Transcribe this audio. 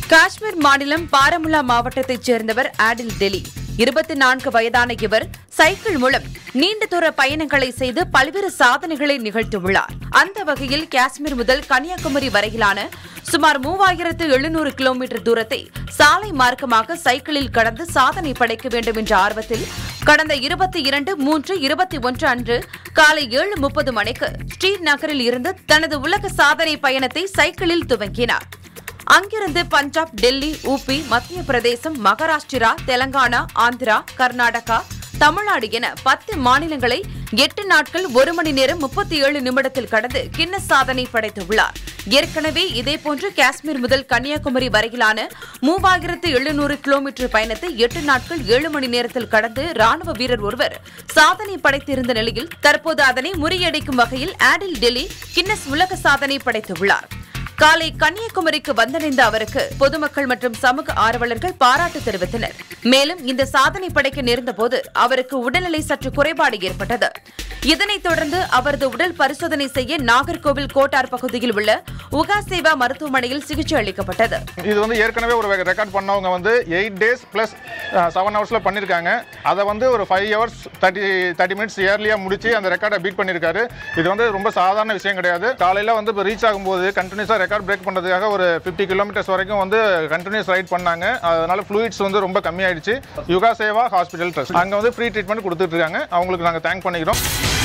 காஷ்மீர் மாநிலம் பாரமுல்லா மாவட்டத்தைச் சேர்ந்தவர் ஆடில் டெலி இருபத்தி நான்கு வயதான இவர் சைக்கிள் மூலம் நீண்ட தூர பயணங்களை செய்து பல்வேறு சாதனைகளை நிகழ்த்தியுள்ளார் அந்த வகையில் காஷ்மீர் முதல் கன்னியாகுமரி வரையிலான சுமார் மூவாயிரத்து எழுநூறு கிலோமீட்டர் தூரத்தை சாலை மார்க்கமாக சைக்கிளில் கடந்து சாதனை படைக்க வேண்டும் என்ற ஆர்வத்தில் கடந்த இருபத்தி இரண்டு மூன்று இருபத்தி ஒன்று அன்று காலை ஏழு முப்பது மணிக்கு ஸ்ரீநகரில் இருந்து தனது உலக சாதனை பயணத்தை சைக்கிளில் துவங்கினார் அங்கிருந்து பஞ்சாப் டெல்லி ஊபி மத்திய பிரதேசம் மகாராஷ்டிரா தெலங்கானா ஆந்திரா கர்நாடகா தமிழ்நாடு என பத்து மாநிலங்களை எட்டு நாட்கள் ஒரு மணி நேரம் முப்பத்தி ஏழு நிமிடத்தில் கடந்து கின்னஸ் சாதனை படைத்துள்ளார் ஏற்கனவே இதேபோன்று காஷ்மீர் முதல் கன்னியாகுமரி வரையிலான மூவாயிரத்து எழுநூறு கிலோமீட்டர் பயணத்தை எட்டு நாட்கள் ஏழு மணி நேரத்தில் கடந்து ராணுவ வீரர் ஒருவர் சாதனை படைத்திருந்த நிலையில் தற்போது அதனை முறியடிக்கும் வகையில் ஆடில் டெல்லி கின்னஸ் உலக சாதனை படைத்துள்ளார் காலை கன்னியாகுமரிக்கு வந்தடைந்த அவருக்கு பொதுமக்கள் மற்றும் சமூக ஆர்வலர்கள் பாராட்டு தெரிவித்தனர் மேலும் இந்த சாதனை படைக்க நேர்ந்தபோது அவருக்கு உடல்நிலை சற்று குறைபாடு ஏற்பட்டது இதனைத் தொடர்ந்து அவரது உடல் பரிசோதனை செய்ய நாகர்கோவில் கோட்டார் பகுதியில் உள்ள உகா சேவா மருத்துவமனையில் சிகிச்சை அளிக்கப்பட்டது இது வந்து ஏற்கனவே ஒரு ரெக்கார்ட் பண்ணவங்க வந்து எயிட் டேஸ் ப்ளஸ் செவன் ஹவர்ஸில் பண்ணியிருக்காங்க அதை வந்து ஒரு five hours thirty thirty minutes இயர்லியாக முடிச்சு அந்த ரெக்கார்டை பீட் பண்ணியிருக்காரு இது வந்து ரொம்ப சாதாரண விஷயம் கிடையாது காலையில் வந்து இப்போ ரீச் ஆகும்போது கண்டினியூஸாக ரெக்கார்ட் பிரேக் பண்ணுறதுக்காக ஒரு ஃபிஃப்டி கிலோமீட்டர்ஸ் வரைக்கும் வந்து கண்டினியூஸ் ரைட் பண்ணாங்க அதனால ஃப்ளூயிட்ஸ் வந்து ரொம்ப கம்மியாயிடுச்சு யுகா சேவா ஹாஸ்பிட்டல் ட்ரஸ்ட் அங்கே வந்து ஃப்ரீ ட்ரீட்மெண்ட் கொடுத்துட்டு இருக்காங்க அவங்களுக்கு நாங்கள் தேங்க் பண்ணிக்கிறோம்